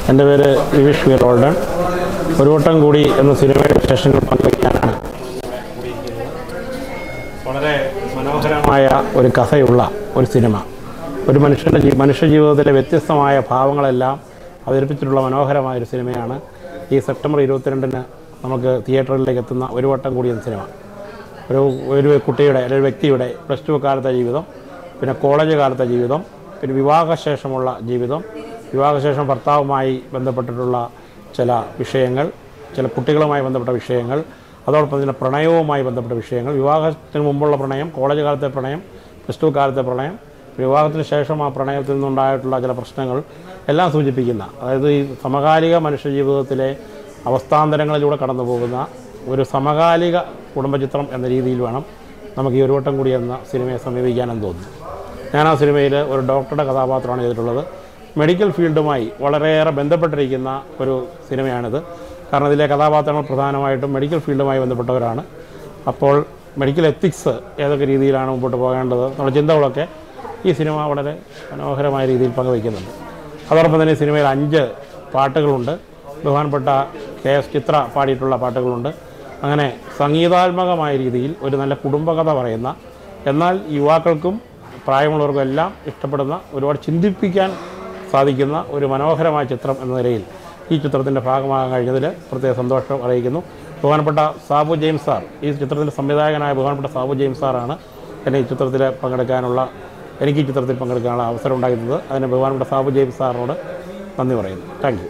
എൻ്റെ പേര് വിവിഷ് വി റോൾഡൻ ഒരു വട്ടം കൂടി എന്ന സിനിമയുടെ വിശേഷങ്ങൾ പങ്കുവയ്ക്കാനാണ് വളരെ മനോഹരമായ ഒരു കഥയുള്ള ഒരു സിനിമ ഒരു മനുഷ്യൻ്റെ ജീ മനുഷ്യ ജീവിതത്തിലെ വ്യത്യസ്തമായ ഭാവങ്ങളെല്ലാം അവതരിപ്പിച്ചിട്ടുള്ള മനോഹരമായ ഒരു സിനിമയാണ് ഈ സെപ്റ്റംബർ ഇരുപത്തിരണ്ടിന് നമുക്ക് തിയേറ്ററിലേക്ക് എത്തുന്ന ഒരു വട്ടം കൂടി എന്ന സിനിമ ഒരു ഒരു കുട്ടിയുടെ അല്ലെങ്കിൽ ഒരു വ്യക്തിയുടെ പ്ലസ് ടു കാലത്തെ ജീവിതം പിന്നെ കോളേജ് കാലത്തെ ജീവിതം പിന്നെ വിവാഹശേഷമുള്ള ജീവിതം വിവാഹശേഷം ഭർത്താവുമായി ബന്ധപ്പെട്ടിട്ടുള്ള ചില വിഷയങ്ങൾ ചില കുട്ടികളുമായി ബന്ധപ്പെട്ട വിഷയങ്ങൾ അതോടൊപ്പം തന്നെ പ്രണയവുമായി ബന്ധപ്പെട്ട വിഷയങ്ങൾ വിവാഹത്തിന് മുമ്പുള്ള പ്രണയം കോളേജ് കാലത്തെ പ്രണയം പ്ലസ് ടു കാലത്തെ പ്രണയം വിവാഹത്തിന് ശേഷം ആ പ്രണയത്തിൽ നിന്നുണ്ടായിട്ടുള്ള ചില പ്രശ്നങ്ങൾ എല്ലാം സൂചിപ്പിക്കുന്ന അതായത് ഈ സമകാലിക മനുഷ്യ ജീവിതത്തിലെ അവസ്ഥാന്തരങ്ങളിലൂടെ കടന്നു പോകുന്ന ഒരു സമകാലിക കുടുംബചിത്രം എന്ന രീതിയിൽ വേണം നമുക്ക് ഈ ഒരു വട്ടം കൂടി എന്ന സിനിമയെ സമീപിക്കാനെന്ന് തോന്നുന്നു ഞാൻ ആ സിനിമയിൽ ഒരു ഡോക്ടറുടെ കഥാപാത്രമാണ് ചെയ്തിട്ടുള്ളത് മെഡിക്കൽ ഫീൽഡുമായി വളരെയേറെ ബന്ധപ്പെട്ടിരിക്കുന്ന ഒരു സിനിമയാണിത് കാരണം ഇതിലെ കഥാപാത്രങ്ങൾ പ്രധാനമായിട്ടും മെഡിക്കൽ ഫീൽഡുമായി ബന്ധപ്പെട്ടവരാണ് അപ്പോൾ മെഡിക്കൽ എത്തിക്സ് ഏതൊക്കെ രീതിയിലാണ് മുമ്പോട്ട് പോകേണ്ടത് എന്നുള്ള ചിന്തകളൊക്കെ ഈ സിനിമ വളരെ മനോഹരമായ രീതിയിൽ പങ്കുവയ്ക്കുന്നുണ്ട് അതോടൊപ്പം തന്നെ ഈ സിനിമയിൽ അഞ്ച് പാട്ടുകളുണ്ട് ബഹുമാനപ്പെട്ട കെ എസ് ചിത്ര പാടിയിട്ടുള്ള പാട്ടുകളുണ്ട് അങ്ങനെ സംഗീതാത്മകമായ രീതിയിൽ ഒരു നല്ല കുടുംബകഥ പറയുന്ന എന്നാൽ യുവാക്കൾക്കും പ്രായമുള്ളവർക്കും എല്ലാം ഇഷ്ടപ്പെടുന്ന ഒരുപാട് ചിന്തിപ്പിക്കാൻ സാധിക്കുന്ന ഒരു മനോഹരമായ ചിത്രം എന്ന നിലയിൽ ഈ ചിത്രത്തിൻ്റെ ഭാഗമാകാൻ കഴിഞ്ഞതിൽ പ്രത്യേക സന്തോഷം അറിയിക്കുന്നു ബഹുമാനപ്പെട്ട സാബു ജെയിംസ് സാർ ഈ ചിത്രത്തിൻ്റെ സംവിധായകനായ ബഹുമാനപ്പെട്ട സാബു ജെയിംസ് സാറാണ് എന്നെ ഈ ചിത്രത്തിൽ പങ്കെടുക്കാനുള്ള എനിക്ക് ഈ ചിത്രത്തിൽ പങ്കെടുക്കാനുള്ള അവസരം ഉണ്ടായിരുന്നത് അതിന് ബഹുമാനപ്പെട്ട സാബു ജെയിംസ് സാറിനോട് നന്ദി പറയുന്നു താങ്ക് യു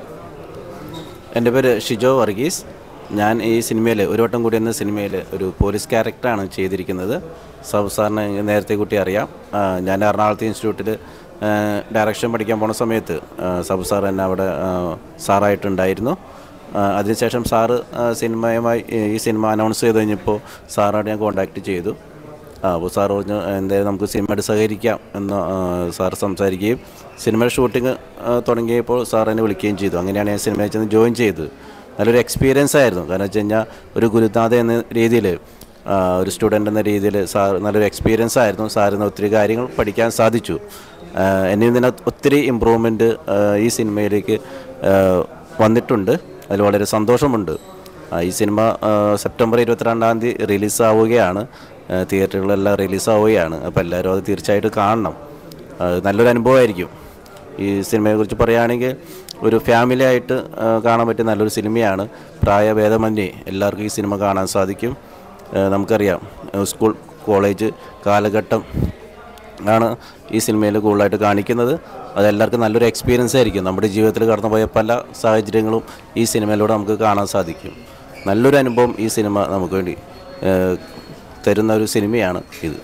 എൻ്റെ പേര് ഷിജോ വർഗീസ് ഞാൻ ഈ സിനിമയിൽ ഒരു വട്ടം കൂടി എന്ന സിനിമയിൽ ഒരു പോലീസ് ക്യാരക്ടറാണ് ചെയ്തിരിക്കുന്നത് സബ് സാറിന് നേരത്തെ കൂട്ടി അറിയാം ആ, ഞാൻ എറണാകുളത്ത് ഇൻസ്റ്റിറ്റ്യൂട്ടിൽ ഡയറക്ഷൻ പഠിക്കാൻ പോണ സമയത്ത് ആ, സബ് സാർ എന്നെ അവിടെ ആ, സാറായിട്ടുണ്ടായിരുന്നു ആ, അതിനുശേഷം സാറ് ആ, സിനിമയുമായി ഈ സിനിമ അനൗൺസ് ചെയ്ത് കഴിഞ്ഞപ്പോൾ സാറോട് ഞാൻ കോൺടാക്റ്റ് ചെയ്തു ആ, അപ്പോൾ സാർ പറഞ്ഞു എന്തായാലും നമുക്ക് സിനിമയായിട്ട് സഹകരിക്കാം എന്ന് ആ, സാർ സംസാരിക്കുകയും സിനിമയുടെ ഷൂട്ടിംഗ് ആ, തുടങ്ങിയപ്പോൾ സാർ എന്നെ വിളിക്കുകയും ചെയ്തു അങ്ങനെയാണ് ഞാൻ സിനിമയിൽ ചെന്ന് ജോയിൻ ചെയ്തത് നല്ലൊരു എക്സ്പീരിയൻസ് ആയിരുന്നു കാരണം വെച്ച് കഴിഞ്ഞാൽ ഒരു ഗുരുനാഥ എന്ന രീതിയിൽ ഒരു സ്റ്റുഡൻ്റ് എന്ന രീതിയിൽ സാർ നല്ലൊരു എക്സ്പീരിയൻസ് ആയിരുന്നു സാറിന് ഒത്തിരി കാര്യങ്ങൾ പഠിക്കാൻ സാധിച്ചു ആ, എന്നിൽ നിന്ന് ഒത്തിരി ഇമ്പ്രൂവ്മെൻറ്റ് ഈ സിനിമയിലേക്ക് ആ, വന്നിട്ടുണ്ട് അതിൽ വളരെ സന്തോഷമുണ്ട് ആ, ഈ സിനിമ ആ, സെപ്റ്റംബർ ഇരുപത്തിരണ്ടാം തീയതി റിലീസാവുകയാണ് ആ, തിയേറ്ററുകളെല്ലാം റിലീസാവുകയാണ് അപ്പോൾ എല്ലാവരും അത് തീർച്ചയായിട്ടും കാണണം ആ, നല്ലൊരു അനുഭവമായിരിക്കും ഈ സിനിമയെക്കുറിച്ച് പറയുകയാണെങ്കിൽ ഒരു ഫാമിലി ആയിട്ട് ആ, കാണാൻ പറ്റിയ നല്ലൊരു സിനിമയാണ് പ്രായഭേദമന്യേ എല്ലാവർക്കും ഈ സിനിമ കാണാൻ സാധിക്കും ആ, നമുക്കറിയാം ആ, സ്കൂൾ കോളേജ് കാലഘട്ടം ആണ് ഈ സിനിമയിൽ കൂടുതലായിട്ട് കാണിക്കുന്നത് അതെല്ലാവർക്കും നല്ലൊരു എക്സ്പീരിയൻസ് ആയിരിക്കും നമ്മുടെ ജീവിതത്തിൽ കടന്നുപോയ പല സാഹചര്യങ്ങളും ഈ സിനിമയിലൂടെ നമുക്ക് കാണാൻ സാധിക്കും നല്ലൊരു അനുഭവം ഈ സിനിമ നമുക്ക് വേണ്ടി ഏഹ്, തരുന്ന ഒരു സിനിമയാണ് ഇത്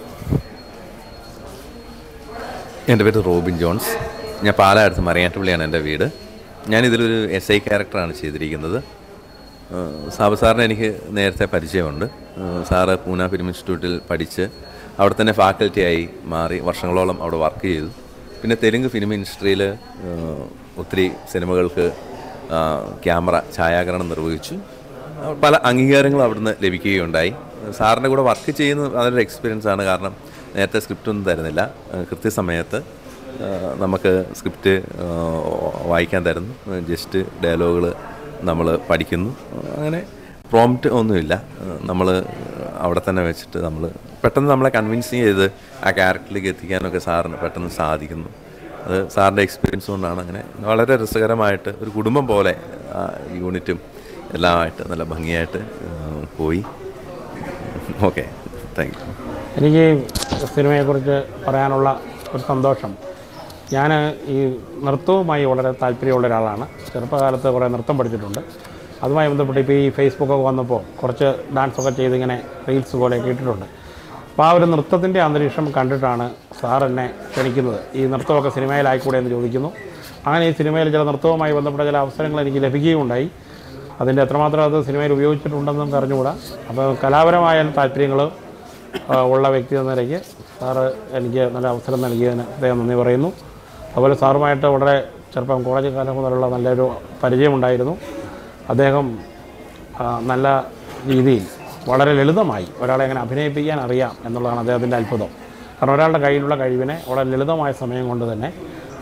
എൻ്റെ പേര് റോബിൻ ജോൺസ് ഞാൻ പാലാടുത്ത് മറിയാട്ടുപള്ളിയാണ് എൻ്റെ വീട് ഞാനിതിലൊരു എസ് ഐ ക്യാരക്ടറാണ് ചെയ്തിരിക്കുന്നത് ഏഹ് സാബു സാറിനെ എനിക്ക് നേരത്തെ പരിചയമുണ്ട് ഏഹ് സാറ് പൂന ഫിലിം ഇൻസ്റ്റിറ്റ്യൂട്ടിൽ പഠിച്ച് അവിടെ തന്നെ ഫാക്കൽറ്റിയായി മാറി വർഷങ്ങളോളം അവിടെ വർക്ക് ചെയ്തു പിന്നെ തെലുങ്ക് ഫിലിം ഇൻഡസ്ട്രിയിൽ ഏഹ് ഒത്തിരി സിനിമകൾക്ക് ആഹ് ക്യാമറ ഛായാഗ്രഹണം നിർവഹിച്ചു പല അംഗീകാരങ്ങളും അവിടുന്ന് ലഭിക്കുകയുണ്ടായി സാറിൻ്റെ കൂടെ വർക്ക് ചെയ്യുന്നത് നല്ലൊരു എക്സ്പീരിയൻസ് ആണ് കാരണം നേരത്തെ സ്ക്രിപ്റ്റ് ഒന്നും തരുന്നില്ല ഏഹ് കൃത്യസമയത്ത് ഏഹ് നമുക്ക് സ്ക്രിപ്റ്റ് ഏഹ് വായിക്കാൻ തരുന്നു ജസ്റ്റ് ഡയലോഗുകൾ നമ്മൾ പഠിക്കുന്നു അങ്ങനെ പ്രോംപ്റ്റ് ഒന്നുമില്ല നമ്മൾ അവിടെ തന്നെ വെച്ചിട്ട് നമ്മൾ പെട്ടെന്ന് നമ്മളെ കൺവിൻസ് ചെയ്ത് ആ ക്യാരക്ടറിലേക്ക് എത്തിക്കാനൊക്കെ സാറിന് പെട്ടെന്ന് സാധിക്കുന്നു അത് സാറിൻ്റെ എക്സ്പീരിയൻസ് കൊണ്ടാണ് അങ്ങനെ വളരെ രസകരമായിട്ട് ഒരു കുടുംബം പോലെ ആ യൂണിറ്റും എല്ലാമായിട്ട് നല്ല ഭംഗിയായിട്ട് ഏഹ് പോയി ഓക്കെ താങ്ക് യു എനിക്ക് സിനിമയെക്കുറിച്ച് പറയാനുള്ള ഒരു സന്തോഷം ഞാൻ ഈ നൃത്തവുമായി വളരെ താല്പര്യമുള്ള ഒരാളാണ് ചെറുപ്പകാലത്ത് കുറേ നൃത്തം പഠിച്ചിട്ടുണ്ട് അതുമായി ബന്ധപ്പെട്ട് ഇപ്പോൾ ഈ ഫേസ്ബുക്കൊക്കെ വന്നപ്പോൾ കുറച്ച് ഡാൻസൊക്കെ ചെയ്ത് ഇങ്ങനെ റീൽസ് പോലെ ഇട്ടിട്ടുണ്ട് അപ്പോൾ ആ ഒരു നൃത്തത്തിൻ്റെ അന്തരീക്ഷം കണ്ടിട്ടാണ് സാർ എന്നെ ക്ഷണിക്കുന്നത് ഈ നൃത്തമൊക്കെ സിനിമയിലായിക്കൂടെ എന്ന് ചോദിക്കുന്നു അങ്ങനെ ഈ സിനിമയിൽ ചില നൃത്തവുമായി ബന്ധപ്പെട്ട ചില അവസരങ്ങൾ എനിക്ക് ലഭിക്കുകയുണ്ടായി അതിൻ്റെ എത്രമാത്രം അത് സിനിമയിൽ ഉപയോഗിച്ചിട്ടുണ്ടെന്നും അറിഞ്ഞുകൂടാ അപ്പോൾ കലാപരമായ താല്പര്യങ്ങൾ ആ, ഉള്ള വ്യക്തി എന്ന നിലയ്ക്ക് സാറ് എനിക്ക് നല്ല അവസരം നൽകിയതിന് അദ്ദേഹം നന്ദി പറയുന്നു അതുപോലെ സാറുമായിട്ട് വളരെ ചെറുപ്പം കോളേജ് കാലം മുതലുള്ള നല്ലൊരു പരിചയമുണ്ടായിരുന്നു അദ്ദേഹം ആ, നല്ല രീതിയിൽ വളരെ ലളിതമായി ഒരാളെ എങ്ങനെ അഭിനയിപ്പിക്കാൻ അറിയാം എന്നുള്ളതാണ് അദ്ദേഹത്തിൻ്റെ അത്ഭുതം കാരണം ഒരാളുടെ കയ്യിലുള്ള കഴിവിനെ വളരെ ലളിതമായ സമയം കൊണ്ട് തന്നെ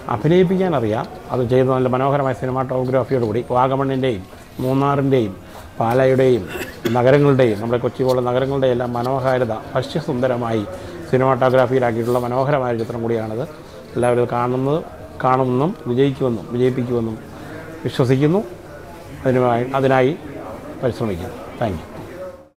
അഭിനയിപ്പിക്കാൻ അറിയാം അത് ചെയ്ത് നല്ല മനോഹരമായ സിനിമാറ്റോഗ്രാഫിയോടുകൂടി വാഗമണ്ണിൻ്റെയും മൂന്നാറിൻ്റെയും പാലയുടെയും നഗരങ്ങളുടെയും നമ്മുടെ കൊച്ചി പോലുള്ള നഗരങ്ങളുടെയും എല്ലാം മനോഹാരിത ഭക്ഷ്യസുന്ദരമായി സിനിമാറ്റോഗ്രാഫിയിലാക്കിയിട്ടുള്ള മനോഹരമായ ഒരു ചിത്രം കൂടിയാണിത് എല്ലാവരും ഇത് കാണുന്നത് കാണുമെന്നും വിജയിക്കുമെന്നും വിജയിപ്പിക്കുമെന്നും വിശ്വസിക്കുന്നു അതിനുമായി അതിനായി പരിശ്രമിക്കുന്നു താങ്ക് യു